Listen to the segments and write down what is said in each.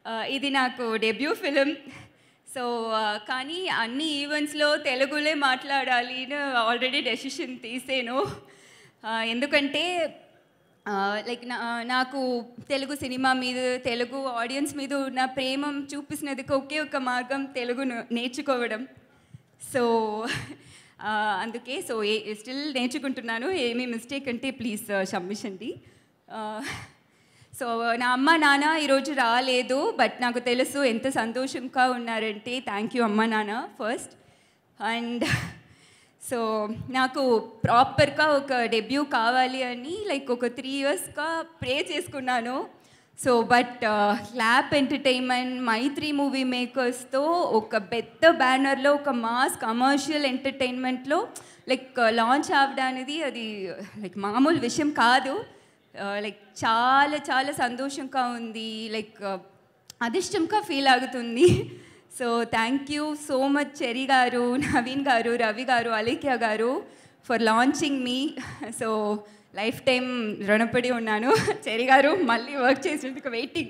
ఇది నాకు debut film so కానీ అన్ని ఈవెంట్స్లో తెలుగులే మాట్లాడాలి ఆల్రెడీ డెసిషన్ తీసాను ఆ, ఎందుకంటే లైక్ నా నాకు తెలుగు సినిమా మీద తెలుగు ఆడియన్స్ మీద ఉన్న ప్రేమ చూపిస్తున్నది ఒకే ఒక మార్గం తెలుగును నేర్చుకోవడం సో ఆ, అందుకే సో ఏ స్టిల్ నేర్చుకుంటున్నాను ఏమీ మిస్టేక్ అంటే ప్లీజ్ క్షమించండి ఆ, సో నా అమ్మ నాన్న ఈరోజు రాలేదు బట్ నాకు తెలుసు ఎంత సంతోషంగా ఉన్నారంటే థ్యాంక్ యూ అమ్మ నాన్న ఫస్ట్ అండ్ సో నాకు ప్రాపర్గా ఒక డెబ్యూ కావాలి అని లైక్ ఒక త్రీ ఇయర్స్గా ప్రే చేసుకున్నాను సో బట్ ల్యాప్ ఎంటర్టైన్మెంట్ మైత్రి మూవీ మేకర్స్తో ఒక పెద్ద బ్యానర్లో ఒక మాస్ కమర్షియల్ ఎంటర్టైన్మెంట్లో లైక్ లాంచ్ అవ్వడానికి అది లైక్ మామూలు విషయం కాదు లైక్ చాలా చాలా సంతోషంగా ఉంది లైక్ అదిష్టంగా ఫీల్ అవుతుంది so thank you so much Cherry గారు నవీన్ గారు రవి గారు అలేఖ్య గారు ఫర్ లాంచింగ్ మీ సో లైఫ్ టైం రుణపడి ఉన్నాను చెరి గారు మళ్ళీ వర్క్ చేసేందుకు వెయిటింగ్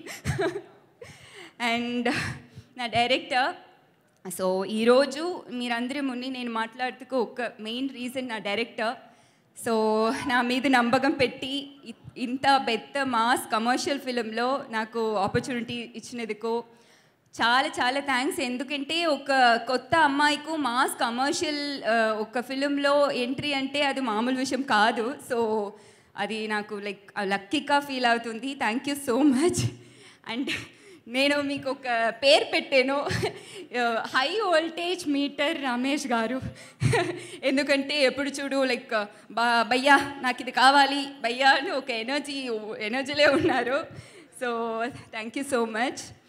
అండ్ నా డైరెక్టర్ సో ఈరోజు మీరందరి ముందు నేను మాట్లాడుతూ ఒక మెయిన్ రీజన్ నా డైరెక్టర్ సో నా మీద నమ్మకం పెట్టి ఇ- ఇంత పెద్ద మాస్ కమర్షియల్ ఫిలింలో నాకు ఆపర్చునిటీ ఇచ్చినందుకు చాలా చాలా థ్యాంక్స్ ఎందుకంటే ఒక కొత్త అమ్మాయికు మాస్ కమర్షియల్ ఒక ఫిలింలో ఎంట్రీ అంటే అది మామూలు విషయం కాదు సో అది నాకు లైక్ లక్కీగా ఫీల్ అవుతుంది thank you so much and నేను మీకు ఒక పేరు పెట్టాను హై వోల్టేజ్ మీటర్ రమేష్ గారు ఎందుకంటే ఎప్పుడు చూడు లైక్ బా భయ్యా నాకు ఇది కావాలి భయ్యా అని ఒక ఎనర్జీ ఎనర్జీలే ఉన్నారు so thank you so much